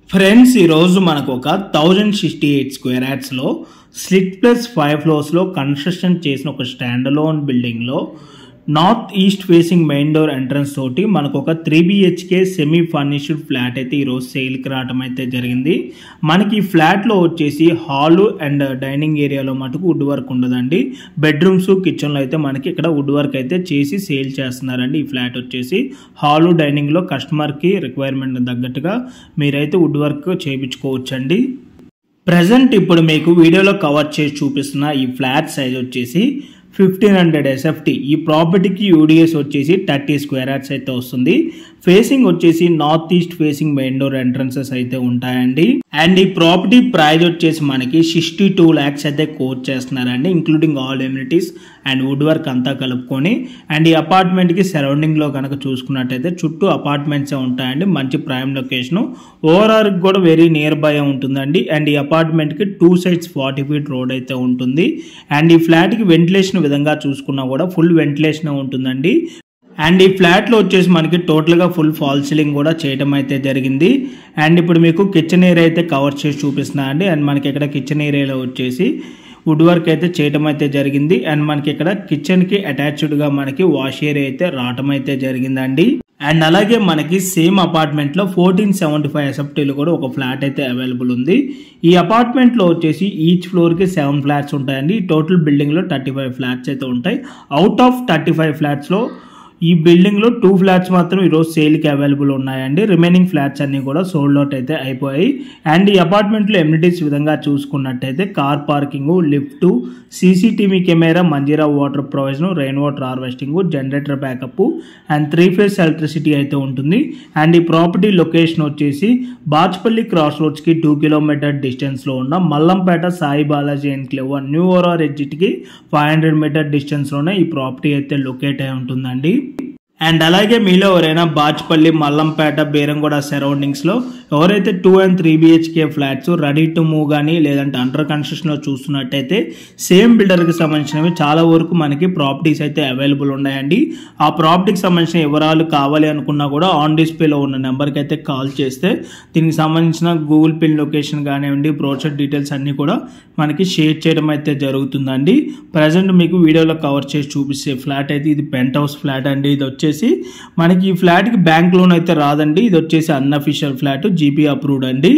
friends ఈరోజు మనకు ఒక థౌజండ్ సిక్స్టీ ఎయిట్ స్క్వేర్ యాడ్స్లో స్లిట్ ప్లస్ ఫైవ్ ఫ్లోర్స్లో కన్స్ట్రక్షన్ చేసిన ఒక స్టాండ్ లోన్ బిల్డింగ్లో north east facing main door entrance తోటి మనకు ఒక three BHK semi furnished flat అయితే ఈరోజు సేల్కి రావడం అయితే జరిగింది మనకి ఈ ఫ్లాట్లో వచ్చేసి హాలు అండ్ డైనింగ్ ఏరియాలో మటుకు వుడ్ వర్క్ ఉండదండి బెడ్రూమ్స్ కిచెన్లో అయితే మనకి ఇక్కడ వుడ్ వర్క్ అయితే చేసి సేల్ చేస్తున్నారండి ఈ ఫ్లాట్ వచ్చేసి హాలు డైనింగ్లో కస్టమర్కి రిక్వైర్మెంట్ తగ్గట్టుగా మీరైతే వుడ్ వర్క్ చేయించుకోవచ్చండి ప్రజెంట్ ఇప్పుడు మీకు వీడియోలో కవర్ చేసి చూపిస్తున్న ఈ ఫ్లాట్ సైజ్ వచ్చేసి ఫిఫ్టీన్ హండ్రెడ్ ఎస్ఎఫ్టీ ఈ ప్రాపర్టీకి యూడిఎస్ వచ్చేసి థర్టీ స్క్వేర్ యార్డ్స్ అయితే వస్తుంది ఫేసింగ్ వచ్చేసి north east facing main door entrances అయితే ఉంటాయండి అండ్ ఈ ప్రాపర్టీ ప్రైస్ వచ్చేసి మనకి సిక్స్టీ టూ ల్యాక్స్ అయితే కోట్ చేస్తున్నారండి including all amenities and wood work అంతా కలుపుకొని అండ్ ఈ అపార్ట్మెంట్కి సరౌండింగ్లో కనుక చూసుకున్నట్టయితే చుట్టూ అపార్ట్మెంట్స్ ఉంటాయండి మంచి ప్రైమ్ లొకేషన్ ఓవరాల్ కూడా వెరీ నియర్ బై ఉంటుందండి అండ్ ఈ అపార్ట్మెంట్కి two sides forty feet road అయితే ఉంటుంది అండ్ ఈ ఫ్లాట్కి వెంటిలేషన్ విధంగా చూసుకున్నా కూడా ఫుల్ వెంటిలేషన్ ఉంటుందండి అండ్ ఈ ఫ్లాట్లో వచ్చేసి మనకి టోటల్గా ఫుల్ ఫాల్ సీలింగ్ కూడా చేయడం అయితే జరిగింది అండ్ ఇప్పుడు మీకు కిచెన్ ఏరియా అయితే కవర్ చేసి చూపిస్తున్నా అండి అండ్ మనకి ఇక్కడ కిచెన్ ఏరియాలో వచ్చేసి వుడ్ వర్క్ అయితే చేయడం అయితే జరిగింది అండ్ మనకి ఇక్కడ కిచెన్కి అటాచ్డ్గా మనకి వాష్ ఏరియా అయితే రావటం అయితే జరిగిందండి అండ్ అలాగే మనకి సేమ్ అపార్ట్మెంట్లో ఫోర్టీన్ సెవెంటీ ఫైవ్ ఎసెప్టీలు కూడా ఒక ఫ్లాట్ అయితే అవైలబుల్ ఉంది ఈ అపార్ట్మెంట్లో వచ్చేసి ఈచ్ ఫ్లోర్కి సెవెన్ ఫ్లాట్స్ ఉంటాయండి టోటల్ బిల్డింగ్లో థర్టీ ఫైవ్ ఫ్లాట్స్ అయితే ఉంటాయి అవుట్ ఆఫ్ థర్టీ ఫైవ్ ఫ్లాట్స్లో ఈ బిల్డింగ్లో టూ ఫ్లాట్స్ మాత్రం ఈరోజు సేల్కి అవైలబుల్ ఉన్నాయండి రిమైనింగ్ ఫ్లాట్స్ అన్నీ కూడా సోల్డ్ అవుట్ అయితే అయిపోయాయి అండ్ ఈ అపార్ట్మెంట్లో ఎమ్యూనిటీస్ విధంగా చూసుకున్నట్టయితే car parking lift CCTV camera Manjeera water provision rain water harvesting generator backup and three phase electricity అయితే ఉంటుంది అండ్ ఈ ప్రాపర్టీ లొకేషన్ వచ్చేసి బాచ్పల్లి క్రాస్ రోడ్స్కి టూ కిలోమీటర్ డిస్టెన్స్లో ఉన్న Mallampet Sai Balaji enclave new ORR ఎడ్జిట్కి ఫైవ్ హండ్రెడ్ మీటర్ డిస్టెన్స్లోనే ఈ ప్రాపర్టీ అయితే లొకేట్ అయి ఉంటుందండి అండ్ అలాగే మీలో ఎవరైనా బాచ్పల్లి మల్లంపేట బేరంగూడ సరౌండింగ్స్లో ఎవరైతే two and three BHK flats ready to move కానీ లేదంటే అండర్ కన్స్ట్రక్షన్లో చూస్తున్నట్టయితే సేమ్ బిల్డర్కి సంబంధించినవి చాలా వరకు మనకి ప్రాపర్టీస్ అయితే అవైలబుల్ ఉన్నాయండి ఆ ప్రాపర్టీకి సంబంధించిన వివరాలు కావాలి అనుకున్నా కూడా ఆన్ డిస్ప్లేలో ఉన్న నెంబర్కి అయితే కాల్ చేస్తే దీనికి సంబంధించిన గూగుల్ పిన్ లొకేషన్ కానివ్వండి బ్రోచర్ డీటెయిల్స్ అన్నీ కూడా మనకి షేర్ చేయడం అయితే జరుగుతుందండి ప్రజెంట్ మీకు వీడియోలో కవర్ చేసి చూపిస్తే ఫ్లాట్ అయితే ఇది పెంట్ హౌస్ ఫ్లాట్ అండి ఇది వచ్చేసి మనకి ఈ ఫ్లాట్కి బ్యాంక్ లోన్ అయితే రాదండి ఇది వచ్చేసి అన్అఫిషియల్ ఫ్లాట్ జీపీ అప్రూవ్డ్ అండి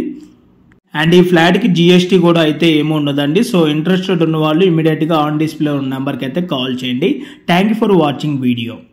అండ్ ఈ ఫ్లాట్కి జిఎస్టీ కూడా అయితే ఏమి ఉండదండి సో ఇంట్రెస్టెడ్ ఉన్న వాళ్ళు ఇమీడియట్గా ఆన్ డిస్ప్లే ఉన్న నెంబర్కి అయితే కాల్ చేయండి thank you for watching video